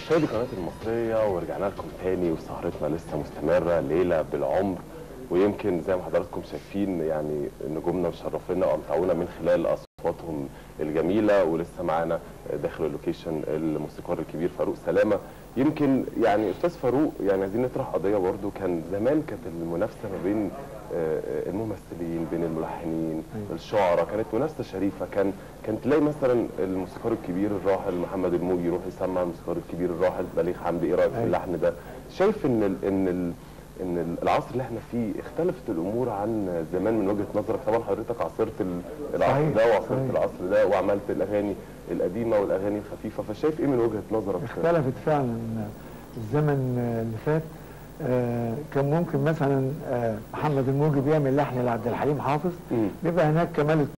مشاهدي قناة المصرية ورجعنا لكم تاني وسهرتنا لسه مستمرة ليلة بالعمر ويمكن زي ما حضراتكم شايفين يعني نجومنا مشرفينا وامتعونا من خلال اصواتهم الجميله ولسه معانا داخل اللوكيشن الموسيقار الكبير فاروق سلامه يمكن يعني استاذ فاروق يعني عايزين نطرح قضيه برضو كان زمان كانت المنافسه ما بين آه، الممثلين بين الملحنين الشعراء كانت منافسه شريفه كان كان تلاقي مثلا الموسيقار الكبير الراحل محمد الموجي يروح يسمع الموسيقار الكبير الراحل بليغ حمدي ايه رايك في أيوة. اللحن ده شايف ان ال ان ال ان العصر اللي احنا فيه اختلفت الامور عن زمان من وجهه نظرك طبعا حضرتك عاصرت ال- العصر صحيح، ده وعاصرت صحيح. العصر ده وعملت الاغاني القديمه والاغاني الخفيفه فشايف ايه من وجهه نظرك اختلفت فعلا الزمن اللي فات آه، كان ممكن مثلا آه، محمد الموجي بيعمل لحن لعبد الحليم حافظ بيبقى هناك كمال